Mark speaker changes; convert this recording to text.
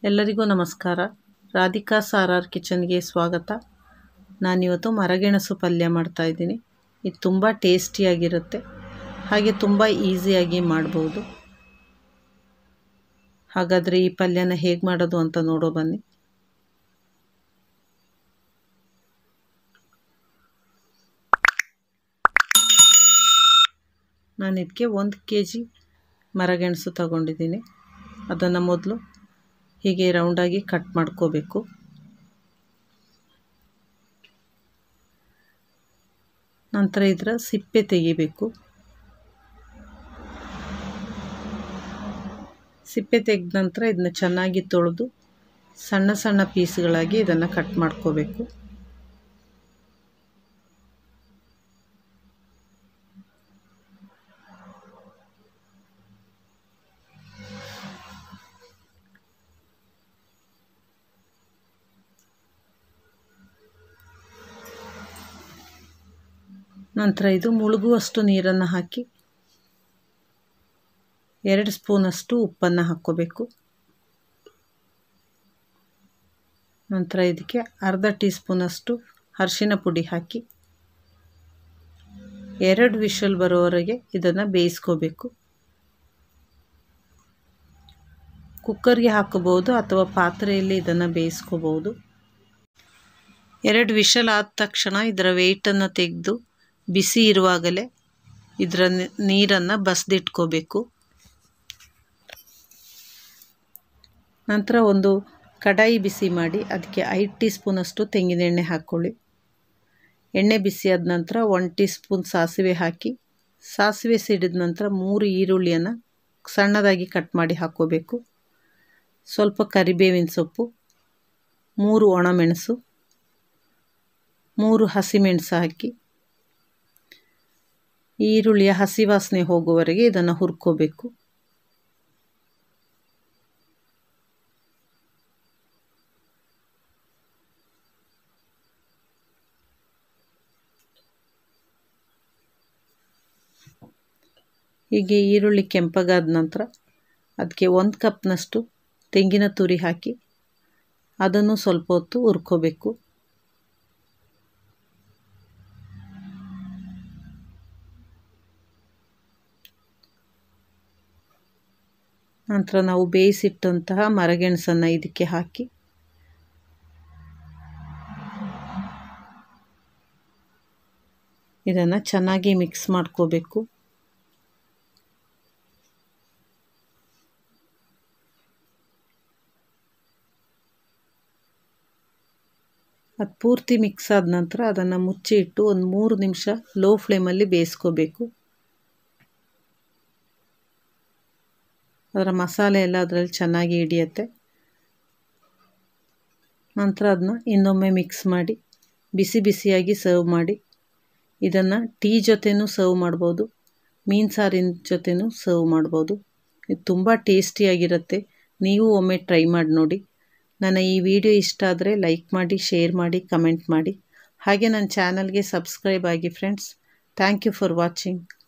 Speaker 1: ಎಲ್ಲರಿಗೂ ನಮಸ್ಕಾರ Radhika sir R ಕಿಚನ್ಗೆ ಸ್ವಾಗತ ನಾನಿವತ್ತು ಮರಗೆಣಸು ಪಲ್ಯ ಮಾಡ್ತಾಯಿದ್ದೀನಿ ಇದು ತುಂಬ ಟೇಸ್ಟಿಯಾಗಿರುತ್ತೆ ಹಾಗೆ ತುಂಬ ಈಸಿಯಾಗಿ ಮಾಡ್ಬೋದು ಹಾಗಾದರೆ ಈ ಪಲ್ಯನ ಹೇಗೆ ಮಾಡೋದು ಅಂತ ನೋಡೋ ಬನ್ನಿ ನಾನು ಇದಕ್ಕೆ ಒಂದು ಕೆ ಜಿ ಮರಗೆಣಸು ತಗೊಂಡಿದ್ದೀನಿ ಅದನ್ನು ಮೊದಲು ಹೀಗೆ ರೌಂಡಾಗಿ ಕಟ್ ಮಾಡ್ಕೋಬೇಕು ನಂತರ ಇದರ ಸಿಪ್ಪೆ ತೆಗಿಬೇಕು ಸಿಪ್ಪೆ ತೆಗೆದ ನಂತರ ಇದನ್ನ ಚೆನ್ನಾಗಿ ತೊಳೆದು ಸಣ್ಣ ಸಣ್ಣ ಪೀಸ್ಗಳಾಗಿ ಇದನ್ನು ಕಟ್ ಮಾಡ್ಕೋಬೇಕು ನಂತರ ಇದು ಮುಳುಗುವಷ್ಟು ನೀರನ್ನು ಹಾಕಿ ಎರಡು ಸ್ಪೂನಷ್ಟು ಉಪ್ಪನ್ನು ಹಾಕ್ಕೋಬೇಕು ನಂತರ ಇದಕ್ಕೆ ಅರ್ಧ ಟೀ ಸ್ಪೂನಷ್ಟು ಅರಿಶಿನ ಪುಡಿ ಹಾಕಿ ಎರಡು ವಿಷಲ್ ಬರೋವರೆಗೆ ಇದನ್ನು ಬೇಯಿಸ್ಕೋಬೇಕು ಕುಕ್ಕರ್ಗೆ ಹಾಕೋಬಹುದು ಅಥವಾ ಪಾತ್ರೆಯಲ್ಲಿ ಇದನ್ನು ಬೇಯಿಸ್ಕೋಬಹುದು ಎರಡು ವಿಷಲ್ ಆದ ತಕ್ಷಣ ಇದರ ವೆಯ್ಟನ್ನು ತೆಗೆದು ಬಿಸಿ ಇರುವಾಗಲೇ ಇದರ ನೀರನ್ನು ಬಸ್ದಿಟ್ಕೋಬೇಕು ನಂತರ ಒಂದು ಕಡಾಯಿ ಬಿಸಿ ಮಾಡಿ ಅದಕ್ಕೆ ಐದು ಟೀ ಸ್ಪೂನಷ್ಟು ತೆಂಗಿನ ಎಣ್ಣೆ ಹಾಕ್ಕೊಳ್ಳಿ ಎಣ್ಣೆ ಬಿಸಿಯಾದ ನಂತರ ಒನ್ ಟೀ ಸ್ಪೂನ್ ಸಾಸಿವೆ ಹಾಕಿ ಸಾಸಿವೆ ಸಿಡಿದ ನಂತರ ಮೂರು ಈರುಳ್ಳಿಯನ್ನು ಸಣ್ಣದಾಗಿ ಕಟ್ ಮಾಡಿ ಹಾಕ್ಕೋಬೇಕು ಸ್ವಲ್ಪ ಕರಿಬೇವಿನ ಸೊಪ್ಪು ಮೂರು ಒಣಮೆಣಸು ಮೂರು ಹಸಿಮೆಣಸು ಹಾಕಿ ಈರುಳ್ಳಿಯ ಹಸಿ ವಾಸನೆ ಹೋಗುವವರೆಗೆ ಇದನ್ನು ಹುರ್ಕೋಬೇಕು ಹೀಗೆ ಈರುಳ್ಳಿ ಕೆಂಪಗಾದ ನಂತರ ಅದಕ್ಕೆ ಒಂದು ಕಪ್ನಷ್ಟು ತೆಂಗಿನ ತುರಿ ಹಾಕಿ ಅದನ್ನು ಸ್ವಲ್ಪ ಹೊತ್ತು ಹುರ್ಕೋಬೇಕು ನಂತರ ನಾವು ಬೇಯಿಸಿಟ್ಟಂತಹ ಮರಗೆಣಸನ್ನು ಇದಕ್ಕೆ ಹಾಕಿ ಇದನ್ನು ಚೆನ್ನಾಗಿ ಮಿಕ್ಸ್ ಮಾಡ್ಕೋಬೇಕು ಅದು ಪೂರ್ತಿ ಮಿಕ್ಸ್ ಆದ ನಂತರ ಅದನ್ನು ಮುಚ್ಚಿ ಇಟ್ಟು ಒಂದು ಮೂರು ನಿಮಿಷ ಲೋ ಫ್ಲೇಮಲ್ಲಿ ಬೇಯಿಸ್ಕೋಬೇಕು ಅದರ ಮಸಾಲೆ ಎಲ್ಲ ಅದರಲ್ಲಿ ಚೆನ್ನಾಗಿ ಹಿಡಿಯುತ್ತೆ ನಂತರ ಅದನ್ನ ಇನ್ನೊಮ್ಮೆ ಮಿಕ್ಸ್ ಮಾಡಿ ಬಿಸಿ ಬಿಸಿಯಾಗಿ ಸರ್ವ್ ಮಾಡಿ ಇದನ್ನು ಟೀ ಜೊತೆನೂ ಸರ್ವ್ ಮಾಡ್ಬೋದು ಮೀನು ಸಾರಿನ ಜೊತೆನೂ ಸರ್ವ್ ಮಾಡ್ಬೋದು ಇದು ತುಂಬ ಟೇಸ್ಟಿಯಾಗಿರುತ್ತೆ ನೀವು ಒಮ್ಮೆ ಟ್ರೈ ಮಾಡಿ ನೋಡಿ ನನ್ನ ಈ ವಿಡಿಯೋ ಇಷ್ಟ ಆದರೆ ಲೈಕ್ ಮಾಡಿ ಶೇರ್ ಮಾಡಿ ಕಮೆಂಟ್ ಮಾಡಿ ಹಾಗೆ ನನ್ನ ಚಾನಲ್ಗೆ ಸಬ್ಸ್ಕ್ರೈಬ್ ಆಗಿ friends thank you for watching